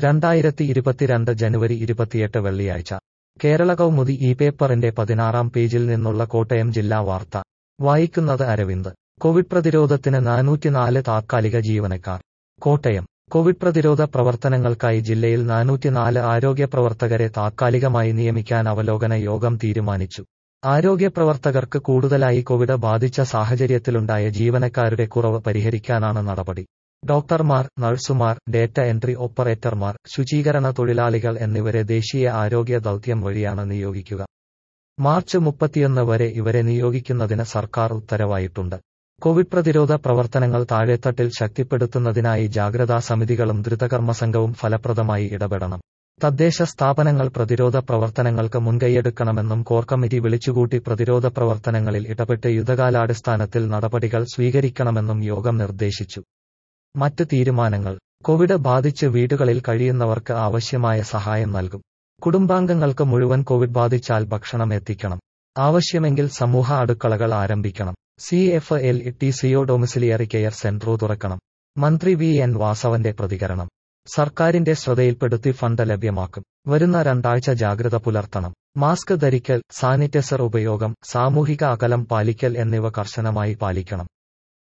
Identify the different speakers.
Speaker 1: രണ്ടായിരത്തി ഇരുപത്തിരണ്ട് ജനുവരി ഇരുപത്തിയെട്ട് വെള്ളിയാഴ്ച കേരള കൗമുദി ഈ പേപ്പറിന്റെ പതിനാറാം പേജിൽ നിന്നുള്ള കോട്ടയം ജില്ലാ വാർത്ത വായിക്കുന്നത് അരവിന്ദ് കോവിഡ് പ്രതിരോധത്തിന് നാനൂറ്റിനാല് താത്കാലിക ജീവനക്കാർ കോട്ടയം കോവിഡ് പ്രതിരോധ പ്രവർത്തനങ്ങൾക്കായി ജില്ലയിൽ നാനൂറ്റിനാല് ആരോഗ്യ പ്രവർത്തകരെ താത്കാലികമായി നിയമിക്കാൻ അവലോകന യോഗം തീരുമാനിച്ചു ആരോഗ്യ പ്രവർത്തകർക്ക് കൂടുതലായി കോവിഡ് ബാധിച്ച സാഹചര്യത്തിലുണ്ടായ ജീവനക്കാരുടെ കുറവ് പരിഹരിക്കാനാണ് നടപടി ഡോക്ടർമാർ നഴ്സുമാർ ഡേറ്റ എൻട്രി ഓപ്പറേറ്റർമാർ ശുചീകരണ തൊഴിലാളികൾ എന്നിവരെ ദേശീയ ആരോഗ്യ ദൗത്യം വഴിയാണ് നിയോഗിക്കുക മാർച്ച് മുപ്പത്തിയൊന്ന് വരെ ഇവരെ നിയോഗിക്കുന്നതിന് സർക്കാർ ഉത്തരവായിട്ടുണ്ട് കോവിഡ് പ്രതിരോധ പ്രവർത്തനങ്ങൾ താഴെത്തട്ടിൽ ശക്തിപ്പെടുത്തുന്നതിനായി ജാഗ്രതാ സമിതികളും ദ്രുതകർമ്മസംഘവും ഫലപ്രദമായി ഇടപെടണം തദ്ദേശ സ്ഥാപനങ്ങൾ പ്രതിരോധ പ്രവർത്തനങ്ങൾക്ക് മുൻകൈയെടുക്കണമെന്നും കോർ കമ്മിറ്റി വിളിച്ചുകൂട്ടി പ്രതിരോധ പ്രവർത്തനങ്ങളിൽ ഇടപെട്ട് യുദ്ധകാലാടിസ്ഥാനത്തിൽ നടപടികൾ സ്വീകരിക്കണമെന്നും യോഗം നിർദ്ദേശിച്ചു മറ്റ് തീരുമാനങ്ങൾ കോവിഡ് ബാധിച്ച് വീടുകളിൽ കഴിയുന്നവർക്ക് ആവശ്യമായ സഹായം നൽകും കുടുംബാംഗങ്ങൾക്ക് മുഴുവൻ കോവിഡ് ബാധിച്ചാൽ ഭക്ഷണം എത്തിക്കണം ആവശ്യമെങ്കിൽ സമൂഹ അടുക്കളകൾ ആരംഭിക്കണം സി എഫ് എൽ ടി സിഒ ഡൊമിസിലിയറി കെയർ സെന്ററോ തുറക്കണം മന്ത്രി വി എൻ വാസവന്റെ പ്രതികരണം സർക്കാരിന്റെ ശ്രദ്ധയിൽപ്പെടുത്തി ഫണ്ട് ലഭ്യമാക്കും വരുന്ന രണ്ടാഴ്ച ജാഗ്രത പുലർത്തണം മാസ്ക് ധരിക്കൽ സാനിറ്റൈസർ ഉപയോഗം സാമൂഹിക അകലം പാലിക്കൽ എന്നിവ കർശനമായി പാലിക്കണം